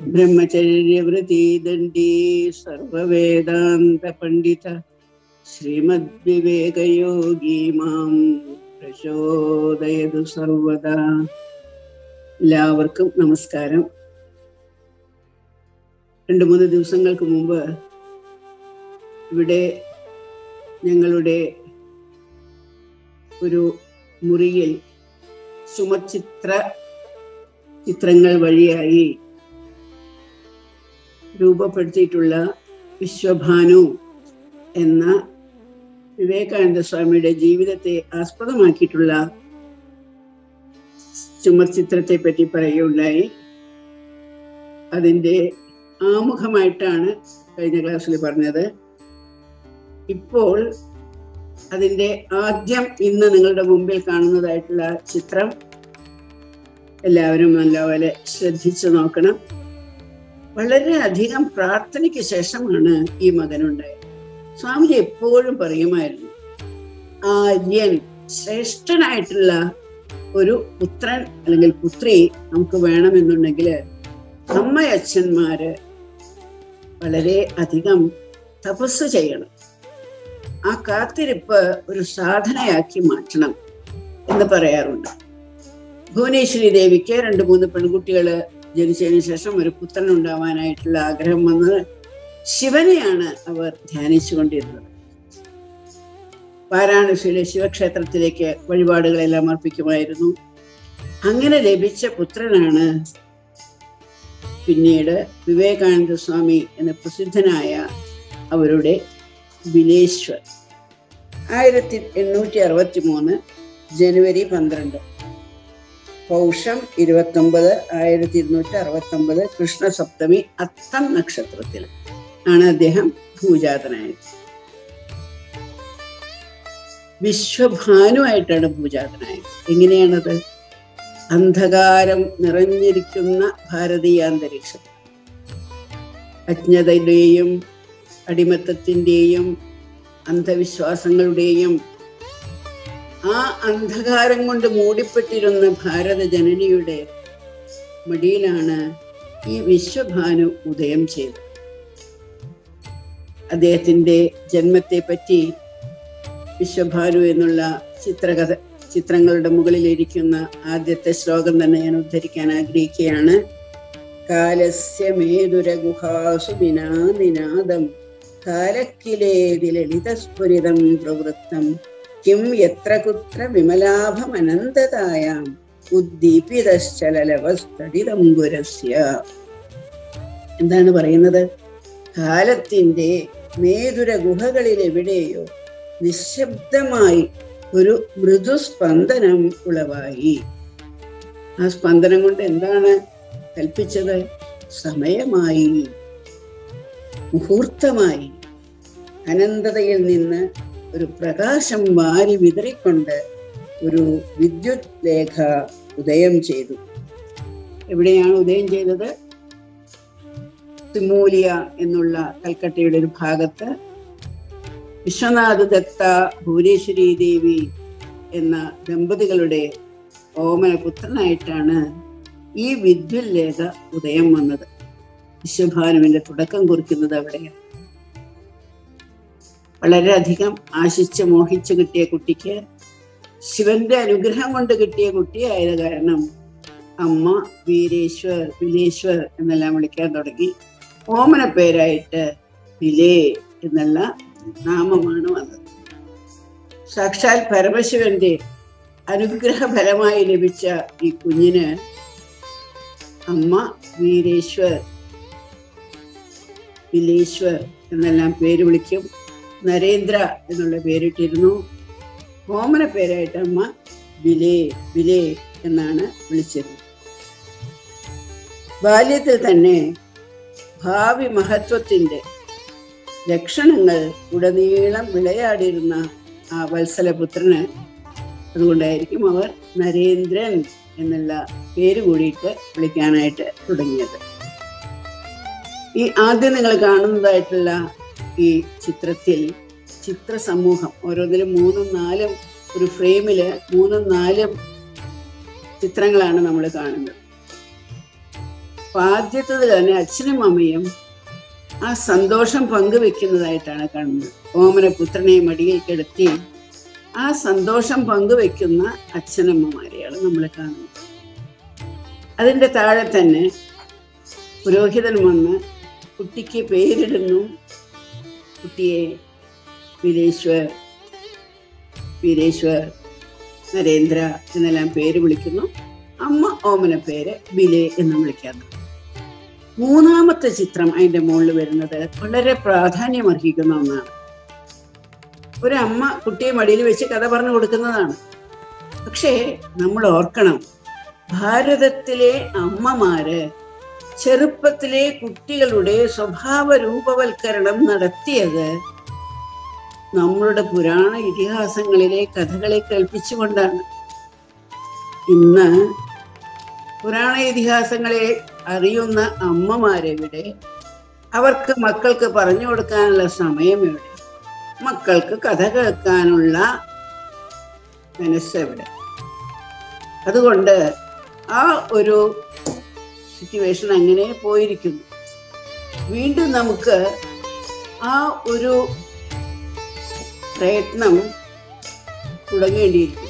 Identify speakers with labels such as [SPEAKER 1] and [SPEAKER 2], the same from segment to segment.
[SPEAKER 1] ബ്രഹ്മചര്യവൃത്തി ദണ്ഡി സർവവേദാന്ത പണ്ഡിത ശ്രീമദ്വിവേകയോഗി മാം പ്രചോദയതു സർവദാ എല്ലാവർക്കും നമസ്കാരം രണ്ടു മൂന്ന് ദിവസങ്ങൾക്ക് മുമ്പ് ഇവിടെ ഞങ്ങളുടെ ഒരു മുറിയിൽ സുമചിത്ര ചിത്രങ്ങൾ വഴിയായി രൂപപ്പെടുത്തിയിട്ടുള്ള വിശ്വഭാനു എന്ന വിവേകാനന്ദ സ്വാമിയുടെ ജീവിതത്തെ ആസ്പദമാക്കിയിട്ടുള്ള ചുമർചിത്രത്തെ പറ്റി പറയുകയുണ്ടായി അതിൻ്റെ ആമുഖമായിട്ടാണ് കഴിഞ്ഞ ക്ലാസ്സിൽ പറഞ്ഞത് ഇപ്പോൾ അതിൻ്റെ ആദ്യം ഇന്ന് നിങ്ങളുടെ മുമ്പിൽ കാണുന്നതായിട്ടുള്ള ചിത്രം എല്ലാവരും നല്ലപോലെ ശ്രദ്ധിച്ചു നോക്കണം വളരെ അധികം പ്രാർത്ഥനയ്ക്ക് ശേഷമാണ് ഈ മകനുണ്ടായത് സ്വാമിജി എപ്പോഴും പറയുമായിരുന്നു ആര്യൻ ശ്രേഷ്ഠനായിട്ടുള്ള ഒരു പുത്രൻ അല്ലെങ്കിൽ പുത്രി നമുക്ക് വേണമെന്നുണ്ടെങ്കിൽ അമ്മയച്ഛന്മാര് വളരെ അധികം തപസ് ചെയ്യണം ആ കാത്തിരിപ്പ് ഒരു സാധനയാക്കി മാറ്റണം എന്ന് പറയാറുണ്ട് ഭുവനേശ്വരി ദേവിക്ക് രണ്ട് മൂന്ന് പെൺകുട്ടികള് ജനിച്ചതിന് ശേഷം ഒരു പുത്രൻ ഉണ്ടാവാനായിട്ടുള്ള ആഗ്രഹം വന്നത് ശിവനെയാണ് അവർ ധ്യാനിച്ചുകൊണ്ടിരുന്നത് വാരാണസിയിലെ ശിവക്ഷേത്രത്തിലേക്ക് വഴിപാടുകളെല്ലാം അർപ്പിക്കുമായിരുന്നു അങ്ങനെ ലഭിച്ച പുത്രനാണ് പിന്നീട് വിവേകാനന്ദ സ്വാമി എന്ന പ്രസിദ്ധനായ അവരുടെ ബിലേശ്വർ ആയിരത്തി എണ്ണൂറ്റി അറുപത്തി മൂന്ന് ജനുവരി പന്ത്രണ്ട് പൗഷം ഇരുപത്തി ഒമ്പത് ആയിരത്തി ഇരുന്നൂറ്റി അറുപത്തി ഒമ്പത് കൃഷ്ണസപ്തമി അത്തം നക്ഷത്രത്തിൽ ആണ് അദ്ദേഹം ഭൂജാതനായത് വിശ്വഭാനുവായിട്ടാണ് ഭൂജാതനായത് എങ്ങനെയാണത് അന്ധകാരം നിറഞ്ഞിരിക്കുന്ന ഭാരതീയ അന്തരീക്ഷം അജ്ഞതയുടെയും അടിമത്തത്തിൻ്റെയും അന്ധവിശ്വാസങ്ങളുടെയും ആ അന്ധകാരം കൊണ്ട് മൂടിപ്പെട്ടിരുന്ന ഭാരത ജനനിയുടെ മടിയിലാണ് ഈ വിശ്വഭാനു ഉദയം ചെയ്തത് അദ്ദേഹത്തിന്റെ ജന്മത്തെ പറ്റി വിശ്വഭാനു എന്നുള്ള ചിത്രകഥ ചിത്രങ്ങളുടെ മുകളിലിരിക്കുന്ന ആദ്യത്തെ ശ്ലോകം തന്നെ ഞാൻ ഉദ്ധരിക്കാൻ ആഗ്രഹിക്കുകയാണ് കാലസ്യ മേതുരഗുഹാസു വിനാനിനാദം കാലക്കിലേതി ലളിതസ്ഫുരിതം പ്രവൃത്തം കിം എത്ര കുത്ര വിമലാഭമനന്തതായാം ഉദ്ദീപിതശ്ചലലവസ്തടിതംബുരസ്യ എന്താണ് പറയുന്നത് കാലത്തിന്റെ മേതുര ഗുഹകളിൽ എവിടെയോ നിശബ്ദമായി ഒരു മൃദുസ്പന്ദനം ഉളവായി ആ സ്പന്ദനം കൊണ്ട് എന്താണ് കൽപ്പിച്ചത് സമയമായി മുഹൂർത്തമായി അനന്തതയിൽ നിന്ന് ഒരു പ്രകാശം വാരി വിതറിക്കൊണ്ട് ഒരു വിദ്യുത് ലേഖ ഉദയം ചെയ്തു എവിടെയാണ് ഉദയം ചെയ്തത് സിമൂലിയ എന്നുള്ള കൽക്കട്ടയുടെ ഒരു ഭാഗത്ത് വിശ്വനാഥ് ദത്ത ഭുവനേശ്വരി ദേവി എന്ന ദമ്പതികളുടെ ഓമന പുത്രനായിട്ടാണ് ഈ വിദ്യുല്ലേഖ ഉദയം വന്നത് വിശ്വഭാനുവിന്റെ തുടക്കം കുറിക്കുന്നത് അവിടെയാണ് വളരെയധികം ആശിച്ച് മോഹിച്ച് കിട്ടിയ കുട്ടിക്ക് ശിവന്റെ അനുഗ്രഹം കൊണ്ട് കിട്ടിയ കുട്ടിയായത് കാരണം അമ്മ വീരേശ്വർ വിലേശ്വർ എന്നെല്ലാം വിളിക്കാൻ തുടങ്ങി ഓമന പേരായിട്ട് വിലേ എന്നുള്ള നാമമാണ് വന്നത് സാക്ഷാൽ പരമശിവന്റെ അനുഗ്രഹ ഫലമായി ലഭിച്ച ഈ കുഞ്ഞിന് അമ്മ വീരേശ്വർ വിലേശ്വർ എന്നെല്ലാം പേര് വിളിക്കും നരേന്ദ്ര എന്നുള്ള പേരിട്ടിരുന്നു ഓമന പേരായിട്ട് അമ്മ വിലേ വിലേ എന്നാണ് വിളിച്ചിരുന്നത് ബാല്യത്തിൽ തന്നെ ഭാവി മഹത്വത്തിന്റെ ലക്ഷണങ്ങൾ ഉടനീളം വിളയാടിയിരുന്ന ആ വത്സലപുത്രന് അതുകൊണ്ടായിരിക്കും അവർ നരേന്ദ്രൻ എന്നുള്ള പേര് കൂടിയിട്ട് വിളിക്കാനായിട്ട് തുടങ്ങിയത് ഈ ആദ്യം നിങ്ങൾ കാണുന്നതായിട്ടുള്ള ഈ ചിത്രത്തിൽ ചിത്ര സമൂഹം ഓരോന്നിലും മൂന്നും നാലും ഒരു ഫ്രെയിമില് മൂന്നും നാലും ചിത്രങ്ങളാണ് നമ്മൾ കാണുന്നത് അപ്പൊ ആദ്യത്തത് തന്നെ അച്ഛനും അമ്മയും ആ സന്തോഷം പങ്കുവെക്കുന്നതായിട്ടാണ് കാണുന്നത് ഓമന പുത്രനെ മടിയിൽ കിടത്തി ആ സന്തോഷം പങ്കുവെക്കുന്ന അച്ഛനമ്മമാരെയാണ് നമ്മൾ കാണുന്നത് അതിൻ്റെ താഴെ തന്നെ പുരോഹിതൻ വന്ന് കുട്ടിക്ക് പേരിടുന്നു കുട്ടിയെ വീരേശ്വർ വീരേശ്വർ നരേന്ദ്ര എന്നെല്ലാം പേര് വിളിക്കുന്നു അമ്മ ഓമന പേര് ബിലെ എന്ന് വിളിക്കാറ് മൂന്നാമത്തെ ചിത്രം അതിന്റെ മുകളിൽ വരുന്നത് വളരെ പ്രാധാന്യം അർഹിക്കുന്ന ഒന്നാണ് ഒരമ്മ കുട്ടിയെ മടിയിൽ വെച്ച് കഥ പറഞ്ഞു കൊടുക്കുന്നതാണ് പക്ഷേ നമ്മൾ ഓർക്കണം ഭാരതത്തിലെ അമ്മമാര് ചെറുപ്പത്തിലെ കുട്ടികളുടെ സ്വഭാവ രൂപവൽക്കരണം നടത്തിയത് നമ്മളുടെ പുരാണ ഇതിഹാസങ്ങളിലെ കഥകളെ കേൾപ്പിച്ചുകൊണ്ടാണ് ഇന്ന് പുരാണ ഇതിഹാസങ്ങളെ അറിയുന്ന അമ്മമാരെവിടെ അവർക്ക് മക്കൾക്ക് പറഞ്ഞു കൊടുക്കാനുള്ള സമയം എവിടെ മക്കൾക്ക് കഥ കേൾക്കാനുള്ള മനസ്സെവിടെ അതുകൊണ്ട് ആ ഒരു സിറ്റുവേഷൻ അങ്ങനെ പോയിരിക്കുന്നു വീണ്ടും നമുക്ക് ആ ഒരു പ്രയത്നം തുടങ്ങേണ്ടിയിരിക്കുന്നു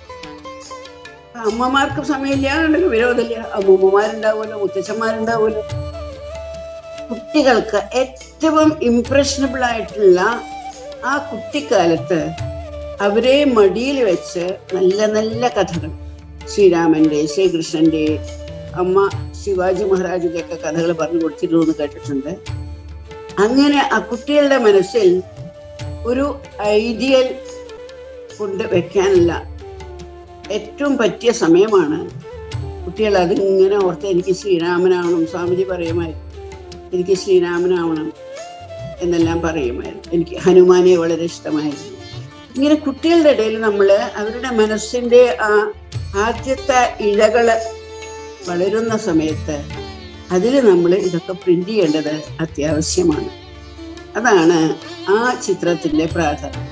[SPEAKER 1] അമ്മമാർക്ക് സമയമില്ല വിരോധമില്ല അമ്മൂമ്മമാരുണ്ടാവുമല്ലോ മുത്തച്ഛന്മാരുണ്ടാവുമല്ലോ കുട്ടികൾക്ക് ഏറ്റവും ഇംപ്രഷനബിൾ ആയിട്ടുള്ള ആ കുട്ടിക്കാലത്ത് അവരെ മടിയിൽ വെച്ച് നല്ല നല്ല കഥകൾ ശ്രീരാമന്റെ ശ്രീകൃഷ്ണന്റെ അമ്മ ശിവാജി മഹാരാജിന്റെ ഒക്കെ കഥകൾ പറഞ്ഞു കൊടുത്തിരുന്നു എന്ന് കേട്ടിട്ടുണ്ട് അങ്ങനെ ആ കുട്ടികളുടെ മനസ്സിൽ ഒരു ഐഡിയൽ കൊണ്ട് വെക്കാനുള്ള ഏറ്റവും പറ്റിയ സമയമാണ് കുട്ടികൾ അതിങ്ങനെ ഓർത്ത് എനിക്ക് ശ്രീരാമനാവണം സ്വാമിജി പറയുമായിരുന്നു എനിക്ക് ശ്രീരാമനാവണം എന്നെല്ലാം പറയുമായിരുന്നു എനിക്ക് ഹനുമാനെ വളരെ ഇഷ്ടമായിരുന്നു ഇങ്ങനെ കുട്ടികളുടെ ഇടയിൽ നമ്മൾ അവരുടെ മനസ്സിന്റെ ആ ആദ്യത്തെ ഇഴകള് വളരുന്ന സമയത്ത് അതിൽ നമ്മൾ ഇതൊക്കെ പ്രിന്റ് ചെയ്യേണ്ടത് അത്യാവശ്യമാണ് അതാണ് ആ ചിത്രത്തിന്റെ പ്രാധാന്യം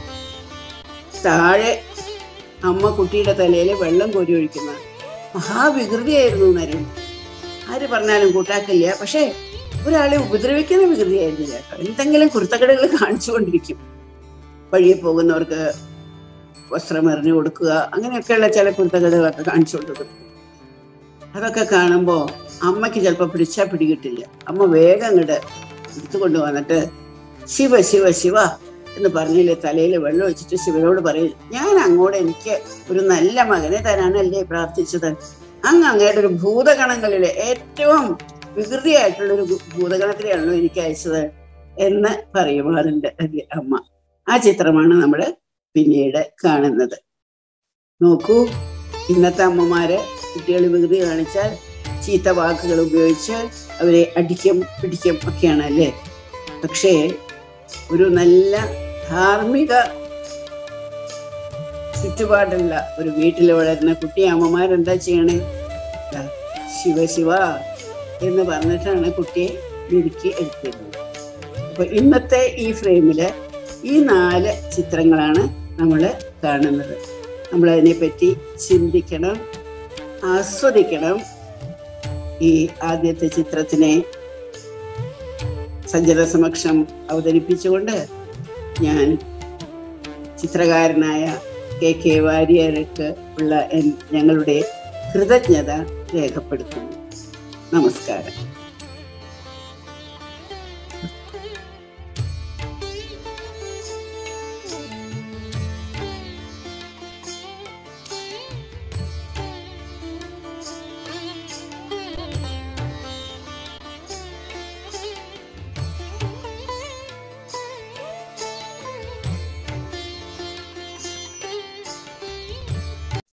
[SPEAKER 1] താഴെ അമ്മ കുട്ടിയുടെ തലയിൽ വെള്ളം കോരി ഒഴിക്കുന്ന മഹാവികൃതിയായിരുന്നു നരൻ ആര് പറഞ്ഞാലും കൂട്ടാക്കില്ല പക്ഷേ ഒരാളെ ഉപദ്രവിക്കുന്ന വികൃതിയായിരുന്നു കേട്ടോ എന്തെങ്കിലും കുരുത്തക്കടകൾ കാണിച്ചുകൊണ്ടിരിക്കും വഴിയെ പോകുന്നവർക്ക് വസ്ത്രം എറിഞ്ഞു കൊടുക്കുക അങ്ങനെയൊക്കെയുള്ള ചില കുരുത്തക്കടകളൊക്കെ കാണിച്ചു കൊടുക്കും അതൊക്കെ കാണുമ്പോൾ അമ്മയ്ക്ക് ചിലപ്പോൾ പിടിച്ചാൽ പിടികിട്ടില്ല അമ്മ വേഗം ഇങ്ങോട്ട് എടുത്തുകൊണ്ട് വന്നിട്ട് ശിവ ശിവ ശിവ എന്ന് പറഞ്ഞില്ലേ തലയിൽ വെള്ളം ഒഴിച്ചിട്ട് ശിവനോട് പറയും ഞാൻ അങ്ങോട്ട് എനിക്ക് ഒരു നല്ല മകനെ തരാനല്ലേ പ്രാർത്ഥിച്ചത് അങ്ങ് അങ്ങയുടെ ഒരു ഭൂതഗണങ്ങളിലെ ഏറ്റവും വികൃതിയായിട്ടുള്ള ഒരു ഭൂതഗണത്തിലാണല്ലോ എനിക്ക് അയച്ചത് എന്ന് പറയുമാറുണ്ട് അമ്മ ആ ചിത്രമാണ് നമ്മൾ പിന്നീട് കാണുന്നത് നോക്കൂ ഇന്നത്തെ അമ്മമാര് കുട്ടികൾ വികൃതി കാണിച്ചാൽ ചീത്ത വാക്കുകൾ ഉപയോഗിച്ച് അവരെ അടിക്കും പിടിക്കും ഒക്കെയാണ് അല്ലേ പക്ഷേ ഒരു നല്ല ധാർമ്മിക ചുറ്റുപാടുള്ള ഒരു വീട്ടിൽ വളരുന്ന കുട്ടി അമ്മമാരെന്താ ചെയ്യണേ ശിവ ശിവ എന്ന് പറഞ്ഞിട്ടാണ് കുട്ടിയെ മെരുക്കി എടുത്തിരുന്നത് അപ്പൊ ഇന്നത്തെ ഈ ഫ്രെയിമില് ഈ നാല് ചിത്രങ്ങളാണ് നമ്മൾ കാണുന്നത് നമ്മൾ അതിനെപ്പറ്റി ചിന്തിക്കണം ആസ്വദിക്കണം ഈ ആദ്യത്തെ ചിത്രത്തിനെ സജ്ജന സമക്ഷം അവതരിപ്പിച്ചുകൊണ്ട് ഞാൻ ചിത്രകാരനായ കെ കെ വാര്യർക്ക് ഉള്ള ഞങ്ങളുടെ കൃതജ്ഞത രേഖപ്പെടുത്തുന്നു നമസ്കാരം